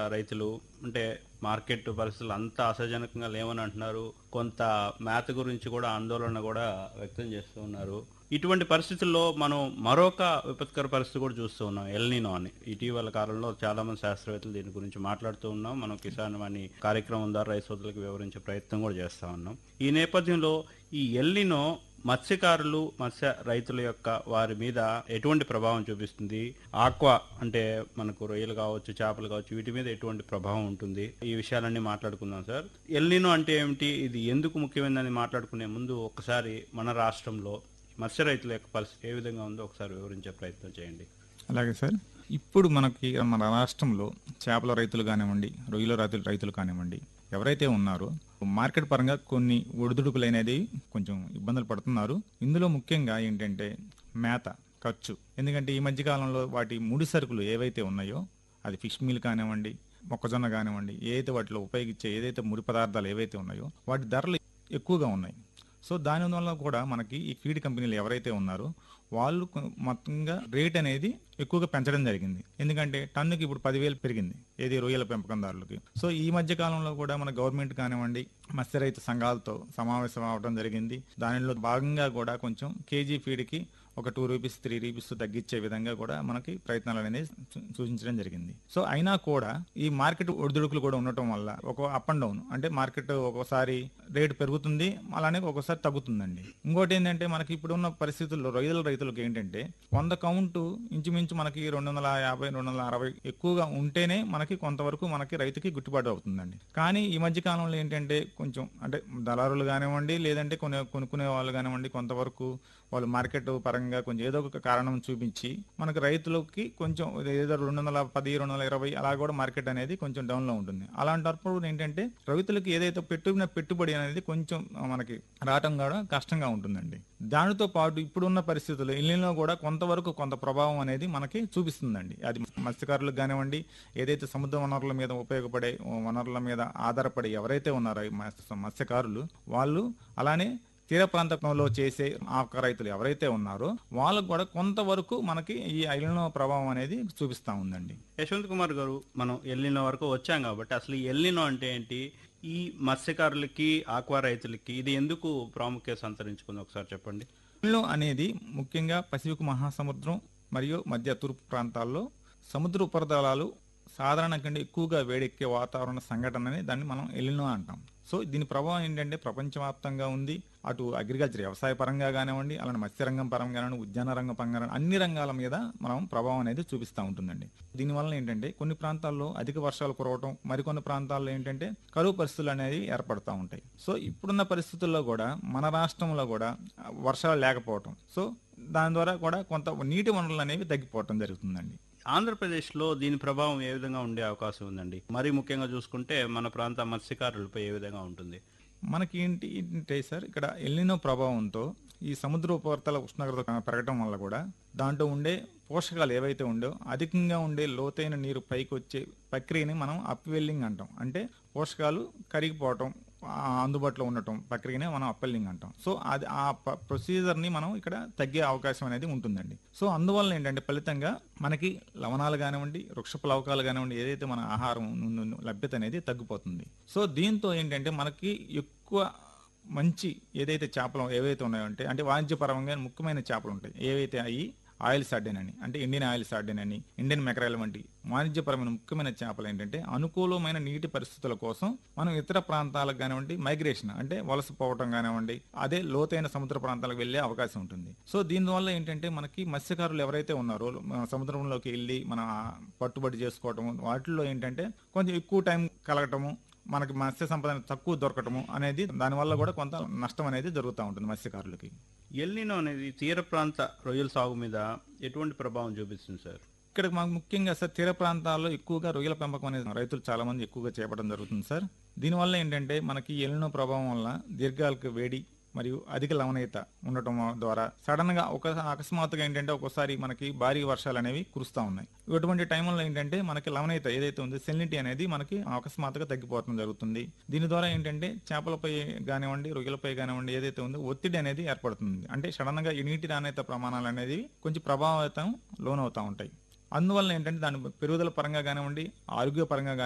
రైతులు అంటే మార్కెట్ పరిస్థితులు అంత అసహజనకంగా లేవని అంటున్నారు కొంత మేత గురించి కూడా ఆందోళన కూడా వ్యక్తం చేస్తూ ఉన్నారు ఇటువంటి పరిస్థితుల్లో మనం మరొక విపత్కర పరిస్థితి కూడా చూస్తూ ఉన్నాం ఎల్నినో అని ఇటీవల కాలంలో చాలా మంది శాస్త్రవేత్తలు దీని గురించి మాట్లాడుతూ ఉన్నాం మనం కిసాన్ వాణి కార్యక్రమం ద్వారా రైతు సోదరులకు వివరించే ప్రయత్నం కూడా చేస్తా ఉన్నాం ఈ నేపథ్యంలో ఈ ఎల్నినో మత్స్యకారులు మత్స్య రైతుల యొక్క వారి మీద ఎటువంటి ప్రభావం చూపిస్తుంది ఆక్వా అంటే మనకు రొయ్యలు కావచ్చు చేపలు కావచ్చు వీటి మీద ఎటువంటి ప్రభావం ఉంటుంది ఈ విషయాలన్నీ మాట్లాడుకుందాం సార్ ఎల్నినో అంటే ఏమిటి ఇది ఎందుకు ముఖ్యమైనదని మాట్లాడుకునే ముందు ఒకసారి మన రాష్ట్రంలో మత్స్య రైతుల యొక్క పరిస్థితి ఏ విధంగా ఉందో ఒకసారి వివరించే ప్రయత్నం చేయండి అలాగే సార్ ఇప్పుడు మనకి మన రాష్ట్రంలో చేపల రైతులు కానివ్వండి రొయ్యల రైతులు రైతులు కానివ్వండి ఎవరైతే ఉన్నారో మార్కెట్ పరంగా కొన్ని ఒడిదుడుకులు అనేది కొంచెం ఇబ్బందులు పడుతున్నారు ఇందులో ముఖ్యంగా ఏంటంటే మేత ఖర్చు ఎందుకంటే ఈ మధ్య కాలంలో వాటి ముడి సరుకులు ఏవైతే ఉన్నాయో అది ఫిష్ మీల్ కానివ్వండి మొక్కజొన్న కానివ్వండి ఏదైతే వాటిలో ఉపయోగించే ఏదైతే ముడి పదార్థాలు ఏవైతే ఉన్నాయో వాటి ధరలు ఎక్కువగా ఉన్నాయి సో దాని వల్ల కూడా మనకి ఈ ఫీడ్ కంపెనీలు ఎవరైతే ఉన్నారో వాళ్ళు కొ- మొత్తంగా రేట్ అనేది ఎక్కువగా పెంచడం జరిగింది ఎందుకంటే టన్నుకి ఇప్పుడు పదివేలు పెరిగింది ఏది రొయ్యల పెంపకందారులకి సో ఈ మధ్య కాలంలో కూడా మన గవర్నమెంట్ కానివ్వండి మత్స్య రైతు సంఘాలతో సమావేశం అవడం జరిగింది దానిలో భాగంగా కూడా కొంచెం కేజీ ఫీడ్కి ఒక టూ రూపీస్ త్రీ రూపీస్ తగ్గించే విధంగా కూడా మనకి ప్రయత్నాలు అనేది సూ- సూచించడం జరిగింది సో అయినా కూడా ఈ మార్కెట్ ఒడిదుడుకులు కూడా ఉండటం వల్ల ఒక అప్ అండ్ డౌన్ అంటే మార్కెట్ ఒక్కోసారి రేటు పెరుగుతుంది అలానే ఒక్కోసారి తగ్గుతుందండి ఇంకోటి ఏంటంటే మనకి ఇప్పుడు ఉన్న పరిస్థితుల్లో రొయ్యల రైతులకు ఏంటంటే వంద కౌంట్ ఇంచుమించు మనకి రెండు వందల యాభై రెండు వందల అరవై ఎక్కువగా ఉంటేనే మనకి కొంతవరకు మనకి రైతుకి గిట్టుబాటు అవుతుందండి కానీ ఈ మధ్య కాలంలో ఏంటంటే కొంచెం అంటే దళారులు కానివ్వండి లేదంటే కొనే కొనుక్కునే వాళ్ళు కానివ్వండి కొంతవరకు వాళ్ళు మార్కెట్ పరంగా కొంచెం ఏదో ఒక కారణం చూపించి మనకు రైతులకి కొంచెం ఏదో రెండు వందల పది రెండు వందల ఇరవై అలా కూడా మార్కెట్ అనేది కొంచెం డౌన్ లో ఉంటుంది అలాంటప్పుడు ఏంటంటే రైతులకి ఏదైతే పెట్టిన పెట్టుబడి అనేది కొంచెం మనకి రావటం కూడా కష్టంగా ఉంటుందండి దానితో పాటు ఇప్పుడున్న పరిస్థితుల్లో ఇల్లులో కూడా కొంతవరకు కొంత ప్రభావం అనేది మనకి చూపిస్తుందండి అది మత్స్యకారులకు కానివ్వండి ఏదైతే సముద్ర వనరుల మీద ఉపయోగపడే వనరుల మీద ఆధారపడి ఎవరైతే ఉన్నారో ఈ మత్స్య- మత్స్యకారులు వాళ్ళు అలానే తీర ప్రాంతంలో చేసే ఆక రైతులు ఎవరైతే ఉన్నారో వాళ్ళకు కూడా కొంతవరకు మనకి ఈ ఐలినో ప్రభావం అనేది చూపిస్తా ఉందండి యశ్వంత్ కుమార్ గారు మనం ఎల్లినో వరకు వచ్చాం కాబట్టి అసలు ఈ ఎల్లినో అంటే ఏంటి ఈ మత్స్యకారులకి ఆక్వా రైతులకి ఇది ఎందుకు ప్రాముఖ్యత సంతరించుకుంది ఒకసారి చెప్పండి ఎల్నినో అనేది ముఖ్యంగా పసిఫిక్ మహాసముద్రం మరియు మధ్య తూర్పు ప్రాంతాల్లో సముద్ర ఉపరితలాలు సాధారణ కంటే ఎక్కువగా వేడెక్కే వాతావరణ సంఘటనని దాన్ని మనం ఎల్లినో అంటాం సో దీని ప్రభావం ఏంటంటే ప్రపంచవ్యాప్తంగా ఉంది అటు అగ్రికల్చర్ వ్యవసాయ పరంగా కానివ్వండి అలానే మత్స్యరంగం పరంగా కానివ్వండి ఉద్యాన రంగం పరంగా అన్ని రంగాల మీద మనం ప్రభావం అనేది చూపిస్తూ ఉంటుందండి దీనివల్ల ఏంటంటే కొన్ని ప్రాంతాల్లో అధిక వర్షాలు కురవటం మరికొన్ని ప్రాంతాల్లో ఏంటంటే కరువు పరిస్థితులు అనేవి ఏర్పడతా ఉంటాయి సో ఇప్పుడున్న పరిస్థితుల్లో కూడా మన రాష్ట్రంలో కూడా ఆ, వర్షాలు లేకపోవటం సో దాని ద్వారా కూడా కొంత నీటి వనరులు అనేవి తగ్గిపోవటం జరుగుతుందండి ఆంధ్రప్రదేశ్లో దీని ప్రభావం ఏ విధంగా ఉండే అవకాశం ఉందండి మరీ ముఖ్యంగా చూసుకుంటే మన ప్రాంత మత్స్యకారులపై ఏ విధంగా ఉంటుంది మనకి ఏంటి ఏంటంటే సార్ ఇక్కడ ఎల్లినో ప్రభావంతో ఈ సముద్ర ఉపరితల ఉష్ణోగ్రత పెరగడం వల్ల కూడా దాంట్లో ఉండే పోషకాలు ఏవైతే ఉండో అధికంగా ఉండే లోతైన నీరు పైకి వచ్చే ప్రక్రియని మనం అప్వెల్లింగ్ అంటాం అంటే పోషకాలు కరిగిపోవటం ఆ అందుబాటులో ఉండటం ప్రక్రియనే మనం అప్వెల్లింగ్ అంటాం సో అది ఆ ప్రొసీజర్ ని మనం ఇక్కడ తగ్గే అవకాశం అనేది ఉంటుందండి సో అందువల్ల ఏంటంటే ఫలితంగా మనకి లవణాలు కానివ్వండి వృక్ష ప్లవకాలు కానివ్వండి ఏదైతే మన ఆహారం ను- ను- లభ్యత అనేది తగ్గిపోతుంది సో దీంతో ఏంటంటే మనకి ఎక్కువ మంచి ఏదైతే చేపలు ఏవైతే ఉన్నాయో అంటే అంటే వాణిజ్యపరంగా ముఖ్యమైన చేపలు ఉంటాయి ఏవైతే అవి ఆయిల్ సార్డెన్ అని అంటే ఇండియన్ ఆయిల్ సార్డెన్ అని ఇండియన్ మెకరైల్ వంటి వాణిజ్యపరమైన ముఖ్యమైన చేపలు ఏంటంటే అనుకూలమైన నీటి పరిస్థితుల కోసం మనం ఇతర ప్రాంతాలకు కానివ్వండి మైగ్రేషన్ అంటే వలస పోవటం కానివ్వండి అదే లోతైన సముద్ర ప్రాంతాలకు వెళ్ళే అవకాశం ఉంటుంది సో దీనివల్ల ఏంటంటే మనకి మత్స్యకారులు ఎవరైతే ఉన్నారో మన సముద్రంలోకి వెళ్ళి మన పట్టుబడి చేసుకోవటము వాటిల్లో ఏంటంటే కొంచెం ఎక్కువ టైం కలగటము మనకి మత్స్య సంపద తక్కువ దొరకటము అనేది దానివల్ల కూడా కొంత నష్టం అనేది జరుగుతూ ఉంటుంది మత్స్యకారులకి ఎల్నినో అనేది తీర ప్రాంత రొయ్యల సాగు మీద ఎటువంటి ప్రభావం చూపిస్తుంది సార్ ఇక్కడ మాకు ముఖ్యంగా సార్ తీర ప్రాంతాల్లో ఎక్కువగా రొయ్యల పెంపకం అనేది రైతులు చాలా మంది ఎక్కువగా చేపట్టడం జరుగుతుంది సార్ దీనివల్ల ఏంటంటే మనకి ఎల్లినో ప్రభావం వల్ల దీర్ఘాలకు వేడి మరియు అధిక లవణీయత ఉండటం ద్వారా సడన్ గా ఒక అకస్మాత్తుగా ఏంటంటే ఒక్కోసారి మనకి భారీ వర్షాలు అనేవి కురుస్తా ఉన్నాయి ఇటువంటి టైంలో ఏంటంటే మనకి లవణీయత ఏదైతే ఉందో సెలినిటీ అనేది మనకి అకస్మాత్తుగా తగ్గిపోవడం జరుగుతుంది దీని ద్వారా ఏంటంటే చేపలపై కానివ్వండి రొయ్యలపై కానివ్వండి ఏదైతే ఉందో ఒత్తిడి అనేది ఏర్పడుతుంది అంటే సడన్ గా ఈ నీటి నాణ్యత ప్రమాణాలు అనేది కొంచెం ప్రభావితం లోనవుతా ఉంటాయి అందువల్ల ఏంటంటే దాని పెరుగుదల పరంగా కానివ్వండి ఆరోగ్య పరంగా